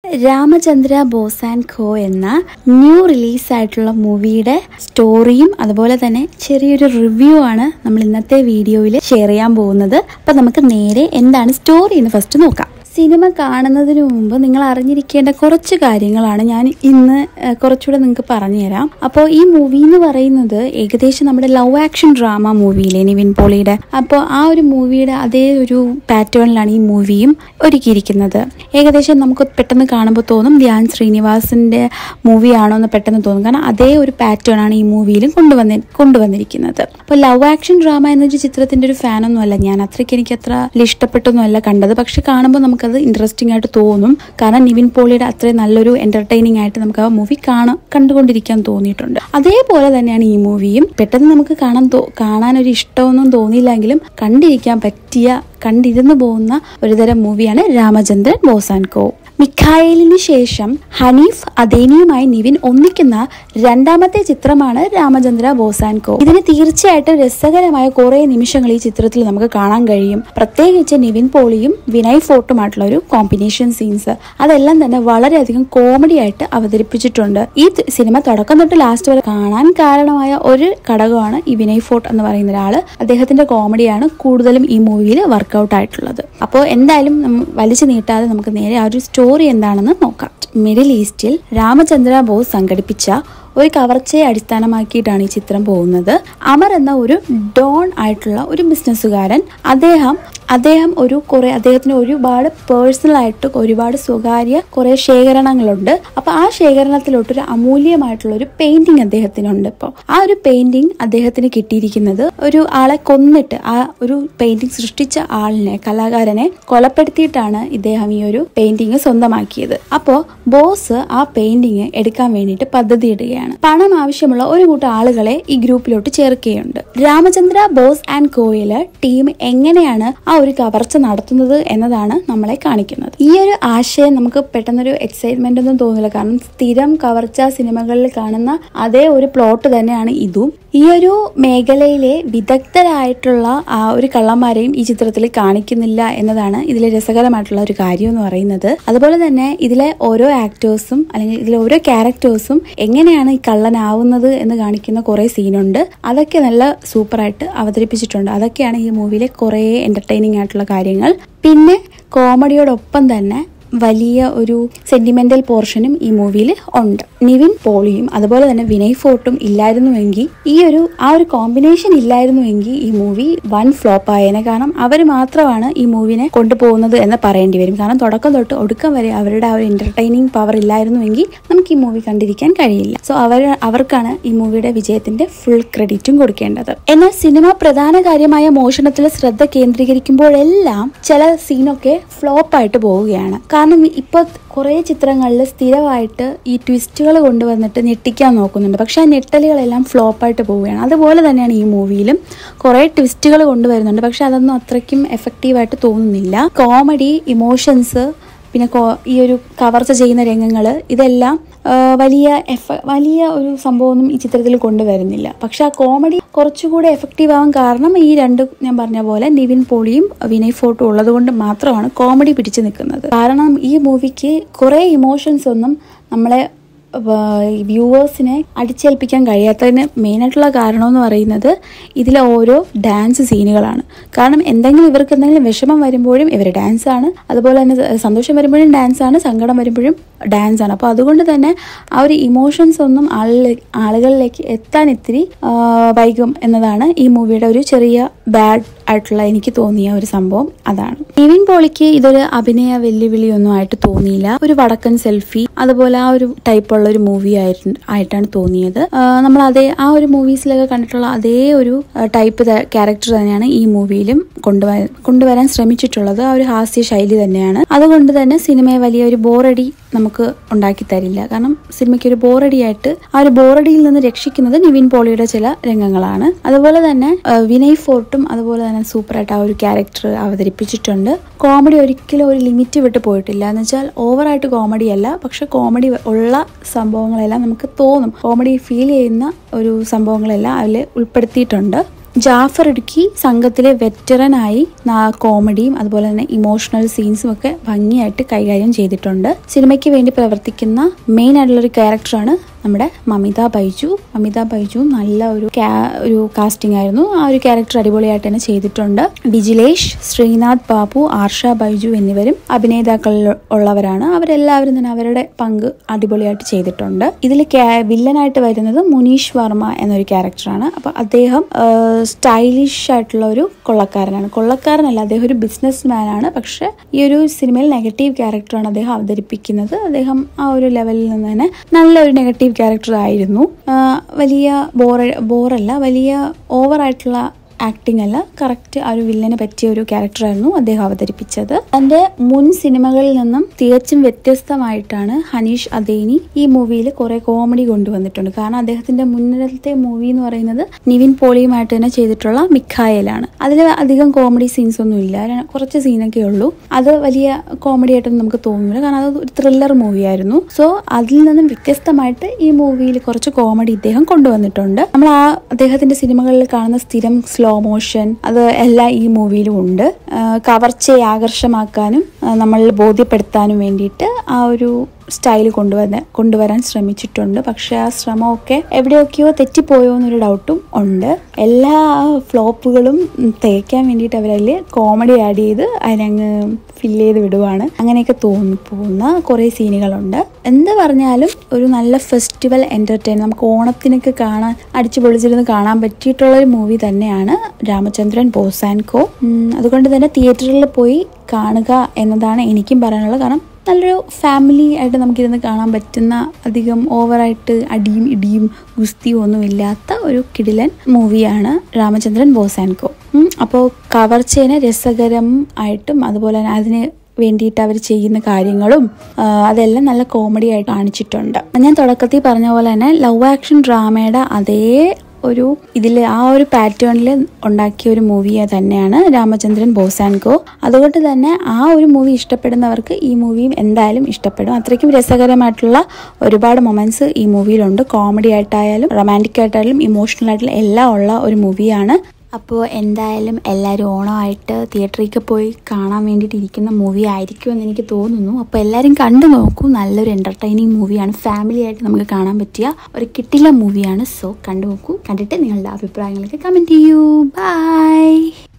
Ramachandra Bose and kho എന്ന new release ആയിട്ടുള്ള മൂവിയുടെ സ്റ്റോറിയും അതുപോലെ തന്നെ ചെറിയൊരു റിവ്യൂ ആണ് നമ്മൾ ഇന്നത്തെ വീഡിയോയിൽ ഷെയർ ചെയ്യാൻ പോകുന്നത് അപ്പൊ നമുക്ക് നേരെ എന്താണ് സ്റ്റോറി എന്ന് ഫസ്റ്റ് നോക്കാം സിനിമ കാണുന്നതിന് മുമ്പ് നിങ്ങൾ അറിഞ്ഞിരിക്കേണ്ട കുറച്ച് കാര്യങ്ങളാണ് ഞാൻ ഇന്ന് ഏഹ്, കുറച്ചുകൂടെ നിങ്ങൾക്ക് പറഞ്ഞുതരാം അപ്പോൾ ഈ മൂവി എന്ന് പറയുന്നത് ഏകദേശം നമ്മുടെ ലവ് ആക്ഷൻ ഡ്രാമ മൂവിയിലെ നിവിൻ പോളിയുടെ അപ്പോൾ ആ ഒരു മൂവിയുടെ അതേ ഒരു പാറ്റേണിലാണ് ഈ മൂവിയും ഒരുക്കിയിരിക്കുന്നത് ഏകദേശം നമുക്ക് പെട്ടെന്ന് കാണുമ്പോൾ തോന്നും ധ്യാൻ ശ്രീനിവാസിന്റെ മൂവിയാണോ എന്ന് പെട്ടെന്ന് തോന്നും കാരണം അതേ ഒരു പാറ്റേൺ ആണ് ഈ മൂവിയിലും കൊണ്ടുവന്നി കൊണ്ടുവന്നിരിക്കുന്നത് അപ്പോൾ ലവ് ആക്ഷൻ ഡ്രാമ എന്നൊരു ചിത്രത്തിന്റെ ഒരു ഫാനൊന്നും അല്ല ഞാൻ അത്രയ്ക്ക് എനിക്ക് അത്ര ഇഷ്ടപ്പെട്ടൊന്നും അല്ല കണ്ടത് പക്ഷെ കാണുമ്പോൾ നമുക്കത് ഇൻട്രസ്റ്റിംഗ് ആയിട്ട് തോന്നും കാരണം നിവിൻ പോളിയുടെ അത്രയും നല്ലൊരു എന്റർടൈനിങ് ആയിട്ട് നമുക്ക് ആ മൂവി കാണാൻ കണ്ടുകൊണ്ടിരിക്കാൻ തോന്നിയിട്ടുണ്ട് അതേപോലെ തന്നെയാണ് ഈ മൂവിയും പെട്ടെന്ന് നമുക്ക് കാണാൻ തോ കാണാൻ ഒരു ഇഷ്ടമൊന്നും തോന്നിയില്ലെങ്കിലും കണ്ടിരിക്കാൻ പറ്റിയ കണ്ടിരുന്നു പോകുന്ന ഒരുതരം മൂവിയാണ് രാമചന്ദ്രൻ ബോസാൻകോ മിഖായലിന് ശേഷം ഹനീഫ് അദേനിയുമായി നിവിൻ ഒന്നിക്കുന്ന രണ്ടാമത്തെ ചിത്രമാണ് രാമചന്ദ്ര ബോസാൻകോ ഇതിന് തീർച്ചയായിട്ടും രസകരമായ കുറെ നിമിഷങ്ങൾ ഈ ചിത്രത്തിൽ നമുക്ക് കാണാൻ കഴിയും പ്രത്യേകിച്ച് നിവിൻ പോളിയും വിനയ് ഫോർട്ടുമായിട്ടുള്ള ഒരു കോമ്പിനേഷൻ സീൻസ് അതെല്ലാം തന്നെ വളരെയധികം കോമഡി ആയിട്ട് അവതരിപ്പിച്ചിട്ടുണ്ട് ഈ ത- സിനിമ തുടക്കം തൊട്ട് ലാസ്റ്റ് വരെ കാണാൻ കാരണമായ ഒരു ഘടകമാണ് ഈ വിനയ് ഫോർട്ട് എന്ന് പറയുന്ന ഒരാള് അദ്ദേഹത്തിന്റെ കോമഡിയാണ് കൂടുതലും ഈ മൂവിയിൽ വർക്കൗട്ട് ആയിട്ടുള്ളത് അപ്പോൾ എന്തായാലും നമ്മ- വലിച്ചു നീട്ടാതെ നമുക്ക് നേരെ ആ ഒരു സ്റ്റോറി എന്താണെന്ന് നോക്കാം മിഡിൽ ഈസ്റ്റിൽ രാമചന്ദ്ര ബോസ് സംഘടിപ്പിച്ച ഒരു കവർച്ചയെ അടിസ്ഥാനമാക്കിയിട്ടാണ് ഈ ചിത്രം പോകുന്നത് അമർ എന്ന ഒരു ഡോൺ ആയിട്ടുള്ള ഒരു ബിസിനസ്സുകാരൻ അദ്ദേഹം അദ്ദേഹം ഒരു കുറെ അദ്ദേഹത്തിന് ഒരുപാട് പേഴ്സണൽ ആയിട്ട് ഒരുപാട് സ്വകാര്യ കുറെ ശേഖരണങ്ങളുണ്ട് അപ്പൊ ആ ശേഖരണത്തിലോട്ട് ഒരു അമൂല്യമായിട്ടുള്ള ഒരു പെയിന്റിങ് അദ്ദേഹത്തിനുണ്ട് ഇപ്പോൾ ആ ഒരു പെയിന്റിങ് അദ്ദേഹത്തിന് കിട്ടിയിരിക്കുന്നത് ഒരു ആളെ കൊന്നിട്ട് ആ ഒരു പെയിന്റിങ് സൃഷ്ടിച്ച ആളിനെ കലാകാരനെ കൊലപ്പെടുത്തിയിട്ടാണ് ഇദ്ദേഹം ഈ ഒരു പെയിന്റിങ് സ്വന്തമാക്കിയത് അപ്പോ ബോസ് ആ പെയിന്റിങ് എടുക്കാൻ വേണ്ടിയിട്ട് പദ്ധതിയിടുകയാണ് പണം ആവശ്യമുള്ള ഒരു കൂട്ടം ആളുകളെ ഈ ഗ്രൂപ്പിലോട്ട് ചേർക്കുകയുണ്ട് രാമചന്ദ്ര ബോസ് ആൻഡ് കോയില് ടീം എങ്ങനെയാണ് ആ ഒരു കവർച്ച നടത്തുന്നത് എന്നതാണ് നമ്മളെ കാണിക്കുന്നത് ഈ ഒരു ആശയം നമുക്ക് പെട്ടെന്നൊരു എക്സൈറ്റ്മെന്റ് ഒന്നും തോന്നില്ല കാരണം സ്ഥിരം കവർച്ച സിനിമകളിൽ കാണുന്ന അതേ ഒരു പ്ലോട്ട് തന്നെയാണ് ഇതും ഈ ഒരു മേഖലയിലെ വിദഗ്ധരായിട്ടുള്ള ആ ഒരു കള്ളന്മാരെയും ഈ ചിത്രത്തിൽ കാണിക്കുന്നില്ല എന്നതാണ് ഇതിലെ രസകരമായിട്ടുള്ള ഒരു കാര്യം എന്ന് പറയുന്നത് അതുപോലെ തന്നെ ഇതിലെ ഓരോ ആക്ടേഴ്സും അല്ലെങ്കിൽ ഇതിലെ ഓരോ ക്യാരക്ടേഴ്സും എങ്ങനെയാണ് ഈ കള്ളനാവുന്നത് എന്ന് കാണിക്കുന്ന കുറെ സീനുണ്ട് അതൊക്കെ നല്ല സൂപ്പറായിട്ട് അവതരിപ്പിച്ചിട്ടുണ്ട് അതൊക്കെയാണ് ഈ മൂവിയിലെ കുറേ എന്റർടൈനിങ് ആയിട്ടുള്ള കാര്യങ്ങൾ പിന്നെ കോമഡിയോടൊപ്പം തന്നെ വലിയ ഒരു സെന്റിമെന്റൽ പോർഷനും ഈ മൂവിയിൽ ഉണ്ട് നിവിൻ പോളിയും അതുപോലെ തന്നെ വിനയ് ഫോർട്ടും ഇല്ലായിരുന്നുവെങ്കിൽ ഈ ഒരു ആ ഒരു കോമ്പിനേഷൻ ഇല്ലായിരുന്നുവെങ്കിൽ ഈ മൂവി വൺ ഫ്ലോപ്പ് ആയേനെ കാരണം അവർ മാത്രമാണ് ഈ മൂവിനെ കൊണ്ടുപോകുന്നത് എന്ന് പറയേണ്ടി വരും കാരണം തുടക്കം തൊട്ട് ഒടുക്കം വരെ അവരുടെ ആ ഒരു എന്റർടൈനിങ് പവർ ഇല്ലായിരുന്നുവെങ്കിൽ നമുക്ക് ഈ മൂവി കണ്ടിരിക്കാൻ കഴിയില്ല സോ അവർ അവർക്കാണ് ഈ മൂവിയുടെ വിജയത്തിന്റെ ഫുൾ ക്രെഡിറ്റും കൊടുക്കേണ്ടത് എന്നാൽ സിനിമ പ്രധാന കാര്യമായ മോഷണത്തിൽ ശ്രദ്ധ കേന്ദ്രീകരിക്കുമ്പോഴെല്ലാം ചില സീനൊക്കെ ഫ്ലോപ്പ് ആയിട്ട് പോവുകയാണ് കാരണം ഇപ്പൊ കുറെ ചിത്രങ്ങളിൽ സ്ഥിരമായിട്ട് ഈ ട്വിസ്റ്റുകൾ കൊണ്ടുവന്നിട്ട് ഞെട്ടിക്കാൻ നോക്കുന്നുണ്ട് പക്ഷെ ആ ഞെട്ടലുകളെല്ലാം ഫ്ലോപ്പായിട്ട് പോവുകയാണ് അതുപോലെ തന്നെയാണ് ഈ മൂവിയിലും കുറെ ട്വിസ്റ്റുകൾ കൊണ്ടുവരുന്നുണ്ട് പക്ഷെ അതൊന്നും അത്രയ്ക്കും എഫക്റ്റീവായിട്ട് തോന്നുന്നില്ല കോമഡി ഇമോഷൻസ് പിന്നെ കോ- ഈ ഒരു കവർച്ച ചെയ്യുന്ന രംഗങ്ങൾ ഇതെല്ലാം ആ, വലിയ എഫ വലിയ ഒരു സംഭവമൊന്നും ഈ ചിത്രത്തിൽ കൊണ്ടുവരുന്നില്ല പക്ഷെ ആ കോമഡി കുറച്ചുകൂടെ എഫക്റ്റീവ് ആവാൻ കാരണം ഈ രണ്ട് ഞാൻ പറഞ്ഞ പോലെ നിവിൻ പോളിയും വിനയ് ഫോർട്ടും ഉള്ളത് കൊണ്ട് മാത്രമാണ് കോമഡി പിടിച്ചു നിൽക്കുന്നത് കാരണം ഈ മൂവിക്ക് കുറേ ഇമോഷൻസ് ഒന്നും നമ്മളെ വ്യൂവേഴ്സിനെ അടിച്ചേൽപ്പിക്കാൻ കഴിയാത്തതിന് മെയിനായിട്ടുള്ള കാരണം എന്ന് പറയുന്നത് ഇതിലെ ഓരോ ഡാൻസ് സീനുകളാണ് കാരണം എന്തെങ്കിലും ഇവർക്ക് എന്തെങ്കിലും വിഷമം വരുമ്പോഴും ഇവർ ഡാൻസ് ആണ് അതുപോലെ തന്നെ സന്തോഷം വരുമ്പോഴും ഡാൻസ് ആണ് സങ്കടം വരുമ്പോഴും ഡാൻസ് ആണ് അപ്പോൾ അതുകൊണ്ട് തന്നെ ആ ഒരു ഇമോഷൻസ് ഒന്നും ആളിലെ ആളുകളിലേക്ക് എത്താൻ ഇത്തിരി ആ, വൈകും എന്നതാണ് ഈ മൂവിയുടെ ഒരു ചെറിയ ബാഡ് ആയിട്ടുള്ള എനിക്ക് തോന്നിയ ഒരു സംഭവം അതാണ് നിവിൻ പോളിക്ക് ഇതൊരു അഭിനയ വെല്ലുവിളിയൊന്നും ആയിട്ട് തോന്നിയില്ല ഒരു വടക്കൻ സെൽഫി അതുപോലെ ആ ഒരു ടൈപ്പുള്ള ഒരു മൂവി ആയിട്ട് ആയിട്ടാണ് തോന്നിയത് ആ, നമ്മൾ അതേ ആ ഒരു മൂവീസിലൊക്കെ കണ്ടിട്ടുള്ള അതേ ഒരു ടൈപ്പ് ക്യാരക്ടർ തന്നെയാണ് ഈ മൂവിയിലും കൊണ്ടുവരാൻ കൊണ്ടുവരാൻ ശ്രമിച്ചിട്ടുള്ളത് ആ ഒരു ഹാസ്യ ശൈലി തന്നെയാണ് അതുകൊണ്ട് തന്നെ സിനിമയെ വലിയ ഒരു ബോറടി നമുക്ക് ഉണ്ടാക്കി തരില്ല കാരണം സിനിമയ്ക്ക് ഒരു ബോറടി ആയിട്ട് ആ ഒരു ബോറടിയിൽ നിന്ന് രക്ഷിക്കുന്നത് നിവിൻ പോളിയുടെ ചില രംഗങ്ങളാണ് അതുപോലെ തന്നെ ആ, വിനയ് ഫോർട്ടും അതുപോലെ തന്നെ സൂപ്പറായിട്ട് ആ ഒരു ക്യാരക്ടർ അവതരിപ്പിച്ചിട്ടുണ്ട് കോമഡി ഒരിക്കലും ഒരു ലിമിറ്റ് വിട്ട് പോയിട്ടില്ല എന്ന് വെച്ചാൽ ഓവറായിട്ട് കോമഡി അല്ല പക്ഷെ കോമഡി ഉള്ള സംഭവങ്ങളെല്ലാം നമുക്ക് തോന്നും കോമഡി ഫീൽ ചെയ്യുന്ന ഒരു സംഭവങ്ങളെല്ലാം അതിൽ ഉൾപ്പെടുത്തിയിട്ടുണ്ട് ജാഫർ ഇടുക്കി സംഘത്തിലെ വെറ്ററനായി കോമഡിയും അതുപോലെ തന്നെ ഇമോഷണൽ സീൻസും ഒക്കെ ഭംഗിയായിട്ട് കൈകാര്യം ചെയ്തിട്ടുണ്ട് സിനിമയ്ക്ക് വേണ്ടി പ്രവർത്തിക്കുന്ന മെയിൻ ആയിട്ടുള്ള ഒരു ക്യാരക്ടറാണ് നമ്മുടെ മമിത ബൈജു മമിത ബൈജു നല്ല ഒരു കാ- ഒരു കാസ്റ്റിംഗ് ആയിരുന്നു ആ ഒരു ക്യാരക്ടർ അടിപൊളിയായിട്ട് തന്നെ ചെയ്തിട്ടുണ്ട് വിജിലേഷ് ശ്രീനാഥ് ബാബു ആർഷ ബൈജു എന്നിവരും അഭിനേതാക്കളിൽ ഉള്ളവരാണ് അവരെല്ലാവരും തന്നെ അവരുടെ പങ്ക് അടിപൊളിയായിട്ട് ചെയ്തിട്ടുണ്ട് ഇതിൽ വില്ലനായിട്ട് വരുന്നത് മുനീഷ് വർമ്മ എന്നൊരു ക്യാരക്ടറാണ് അപ്പൊ അദ്ദേഹം സ്റ്റൈലിഷ് ആയിട്ടുള്ള ഒരു കൊള്ളക്കാരനാണ് കൊള്ളക്കാരനല്ല അദ്ദേഹം ഒരു ബിസിനസ് മാനാണ് പക്ഷെ ഈ ഒരു സിനിമയിൽ നെഗറ്റീവ് ക്യാരക്ടറാണ് അദ്ദേഹം അവതരിപ്പിക്കുന്നത് അദ്ദേഹം ആ ഒരു ലെവലിൽ നിന്ന് തന്നെ നല്ലൊരു നെഗറ്റീവ് ക്യാരക്ടർ ആയിരുന്നു ആ, വലിയ ബോറ ബോറല്ല വലിയ ഓവറായിട്ടുള്ള ആക്ടിംഗ് അല്ല കറക്റ്റ് ആ ഒരു വില്ലനെ പറ്റിയ ഒരു ക്യാരക്ടറായിരുന്നു അദ്ദേഹം അവതരിപ്പിച്ചത് തന്റെ മുൻ സിനിമകളിൽ നിന്നും തികച്ചും വ്യത്യസ്തമായിട്ടാണ് ഹനീഷ് അദേനി ഈ മൂവിയിൽ കുറെ കോമഡി കൊണ്ടുവന്നിട്ടുണ്ട് കാരണം അദ്ദേഹത്തിന്റെ മുന്നിലത്തെ മൂവി എന്ന് പറയുന്നത് നിവിൻ പോളിയുമായിട്ട് തന്നെ ചെയ്തിട്ടുള്ള മിഖായലാണ് അതിൽ അധികം കോമഡി സീൻസ് ഒന്നും ഇല്ല ര- കുറച്ച് സീനൊക്കെ ഉള്ളൂ അത് വലിയ കോമഡി ആയിട്ടൊന്നും നമുക്ക് തോന്നില്ല കാരണം അത് ഒരു ത്രില്ലർ മൂവിയായിരുന്നു സോ അതിൽ നിന്നും വ്യത്യസ്തമായിട്ട് ഈ മൂവിയിൽ കുറച്ച് കോമഡി ഇദ്ദേഹം കൊണ്ടുവന്നിട്ടുണ്ട് നമ്മൾ ആ അദ്ദേഹത്തിന്റെ സിനിമകളിൽ കാണുന്ന സ്ഥിരം സ്ലോ മോഷൻ അത് എല്ലാം ഈ മൂവിയിലും ഉണ്ട് ആ, കവർച്ചയെ ആകർഷമാക്കാനും ആ, നമ്മളിൽ ബോധ്യപ്പെടുത്താനും വേണ്ടിയിട്ട് ആ ഒരു സ്റ്റൈൽ കൊണ്ടുവന്ന് കൊണ്ടുവരാൻ ശ്രമിച്ചിട്ടുണ്ട് പക്ഷെ ആ ശ്രമമൊക്കെ എവിടെയൊക്കെയോ തെറ്റിപ്പോയോ എന്നൊരു ഡൗട്ടും ഉണ്ട് എല്ലാ ഫ്ലോപ്പുകളും തേക്കാൻ വേണ്ടിയിട്ട് അവരതിൽ കോമഡി ആഡ് ചെയ്ത് അതിനങ്ങ് ഫില്ല് ചെയ്ത് വിടുവാണ് അങ്ങനെയൊക്കെ തോന്നി പോകുന്ന കുറേ സീനുകളുണ്ട് എന്ത് പറഞ്ഞാലും ഒരു നല്ല ഫെസ്റ്റിവൽ എൻ്റർടൈൻ നമുക്ക് ഓണത്തിനൊക്കെ കാണാൻ അടിച്ചു പൊളിച്ചിരുന്ന് കാണാൻ പറ്റിയിട്ടുള്ള ഒരു മൂവി തന്നെയാണ് രാമചന്ദ്രൻ ബോസ് ആൻഡ് കോ ഉം, അതുകൊണ്ട് തന്നെ തിയേറ്ററിൽ പോയി കാണുക എന്നതാണ് എനിക്കും പറയാനുള്ളത് കാരണം നല്ലൊരു ഫാമിലി ആയിട്ട് നമുക്കിരുന്ന് കാണാൻ പറ്റുന്ന അധികം ഓവറായിട്ട് അടിയും ഇടിയും ഗുസ്തിയും ഒന്നും ഇല്ലാത്ത ഒരു കിടിലൻ മൂവിയാണ് രാമചന്ദ്രൻ ബോസ് ആൻഡ് കോ അപ്പോൾ കവർച്ചേനെ രസകരം ആയിട്ടും അതുപോലെ തന്നെ അതിന് വേണ്ടിയിട്ട് അവർ ചെയ്യുന്ന കാര്യങ്ങളും ആ, അതെല്ലാം നല്ല കോമഡി ആയിട്ട് കാണിച്ചിട്ടുണ്ട് ഞാൻ തുടക്കത്തിൽ പറഞ്ഞ പോലെ തന്നെ ലവ് ആക്ഷൻ ഡ്രാമയുടെ അതേ ഒരു ഇതിൽ ആ ഒരു പാറ്റേണിൽ ഉണ്ടാക്കിയ ഒരു മൂവി തന്നെയാണ് രാമചന്ദ്രൻ ബോസ് ആൻഡ് ഗോ അതുകൊണ്ട് തന്നെ ആ ഒരു മൂവി ഇഷ്ടപ്പെടുന്നവർക്ക് ഈ മൂവിയും എന്തായാലും ഇഷ്ടപ്പെടും അത്രയ്ക്കും രസകരമായിട്ടുള്ള ഒരുപാട് മൊമെന്റ്സ് ഈ മൂവിയിലുണ്ട് കോമഡി ആയിട്ടായാലും റൊമാൻറ്റിക് ആയിട്ടായാലും ഇമോഷണൽ ആയിട്ടുള്ള എല്ലാം ഉള്ള ഒരു മൂവിയാണ് അപ്പോൾ എന്തായാലും എല്ലാവരും ഓണമായിട്ട് തിയേറ്ററിലേക്ക് പോയി കാണാൻ വേണ്ടിയിട്ട് ഇരിക്കുന്ന മൂവി ആയിരിക്കുമെന്ന് എനിക്ക് തോന്നുന്നു അപ്പോൾ എല്ലാവരും കണ്ടു നോക്കൂ നല്ലൊരു എൻ്റർടൈനിങ് മൂവിയാണ് ഫാമിലി ആയിട്ട് നമുക്ക് കാണാൻ പറ്റിയ ഒരു കിട്ടില്ല മൂവിയാണ് സോ കണ്ടു നോക്കൂ കണ്ടിട്ട് നിങ്ങളുടെ അഭിപ്രായങ്ങളൊക്കെ കമൻറ്റ് ചെയ്യൂ ബൈ